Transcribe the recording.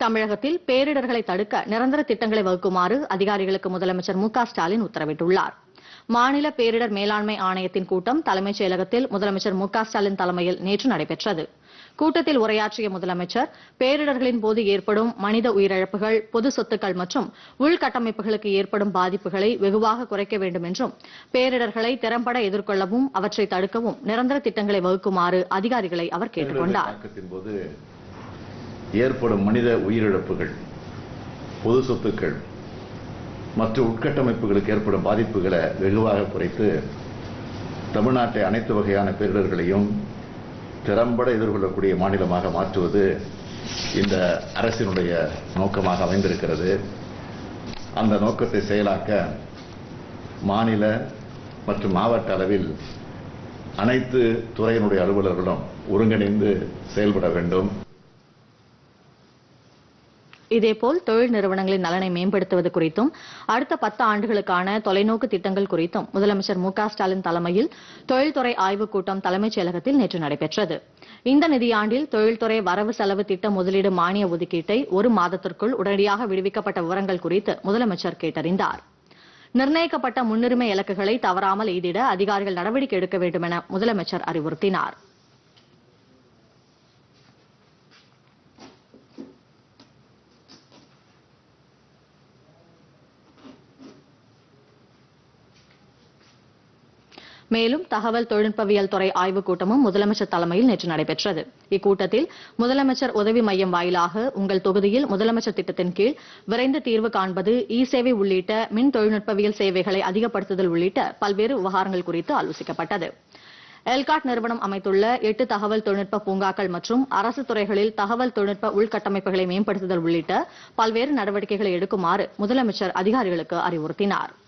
தமிழகத்தில் பேரிடர்களை தடுக்க நிரந்தர திட்டங்களை வகுக்குமாறு அதிகாரிகளுக்கு முதலமைச்சர் மு க ஸ்டாலின் உத்தரவிட்டுள்ளார் மாநில பேரிடர் மேலாண்மை ஆணையத்தின் கூட்டம் தலைமைச் செயலகத்தில் முதலமைச்சர் மு க ஸ்டாலின் தலைமையில் நேற்று நடைபெற்றது கூட்டத்தில் உரையாற்றிய முதலமைச்சர் பேரிடர்களின் போது ஏற்படும் மனித உயிரிழப்புகள் பொது சொத்துக்கள் மற்றும் உள்கட்டமைப்புகளுக்கு ஏற்படும் பாதிப்புகளை வெகுவாக குறைக்க வேண்டும் என்றும் பேரிடர்களை திறம்பட எதிர்கொள்ளவும் அவற்றை தடுக்கவும் நிரந்தர திட்டங்களை வகுக்குமாறு அதிகாரிகளை அவர் கேட்டுக் கொண்டார் தாக்கத்தின் போது ஏற்படும் மனித உயிரிழப்புகள் பொது சொத்துக்கள் மற்ற உட்கட்டமைப்புகளுக்கு ஏற்படும் பாதிப்புகளை வெகுவாக குறைத்து தமிழ்நாட்டை அனைத்து வகையான பேரிடர்களையும் திறம்பட எதிர்கொள்ளக்கூடிய மாநிலமாக மாற்றுவது இந்த அரசினுடைய நோக்கமாக அமைந்திருக்கிறது அந்த நோக்கத்தை செயலாக்க மாநில மற்றும் மாவட்ட அளவில் அனைத்து துறையினுடைய அலுவலர்களும் ஒருங்கிணைந்து செயல்பட வேண்டும் இதேபோல் தொழில் நிறுவனங்களின் நலனை மேம்படுத்துவது குறித்தும் அடுத்த பத்து ஆண்டுகளுக்கான தொலைநோக்கு திட்டங்கள் குறித்தும் முதலமைச்சர் மு க ஸ்டாலின் தலைமையில் தொழில்துறை ஆய்வுக் கூட்டம் தலைமைச் செயலகத்தில் நேற்று நடைபெற்றது இந்த நிதியாண்டில் தொழில்துறை வரவு செலவு திட்ட முதலீடு மானிய ஒதுக்கீட்டை ஒரு மாதத்திற்குள் உடனடியாக விடுவிக்கப்பட்ட விவரங்கள் குறித்து முதலமைச்சர் கேட்டறிந்தார் நிர்ணயிக்கப்பட்ட முன்னுரிமை இலக்குகளை தவறாமல் எய்திட அதிகாரிகள் நடவடிக்கை எடுக்க வேண்டும் என முதலமைச்சர் அறிவுறுத்தினார் மேலும் தகவல் தொழில்நுட்பவியல் துறை ஆய்வுக் கூட்டமும் முதலமைச்சர் தலைமையில் நேற்று நடைபெற்றது இக்கூட்டத்தில் முதலமைச்சர் உதவி மையம் வாயிலாக உங்கள் தொகுதியில் முதலமைச்சர் திட்டத்தின் கீழ் விரைந்து தீர்வு காண்பது இ சேவை உள்ளிட்ட மின் தொழில்நுட்பவியல் சேவைகளை அதிகப்படுத்துதல் உள்ளிட்ட பல்வேறு விவகாரங்கள் குறித்து ஆலோசிக்கப்பட்டது எல்காட் நிறுவனம் அமைத்துள்ள எட்டு தகவல் தொழில்நுட்ப பூங்காக்கள் மற்றும் அரசு துறைகளில் தகவல் தொழில்நுட்ப உள்கட்டமைப்புகளை மேம்படுத்துதல் உள்ளிட்ட பல்வேறு நடவடிக்கைகளை எடுக்குமாறு முதலமைச்சர் அதிகாரிகளுக்கு அறிவுறுத்தினார்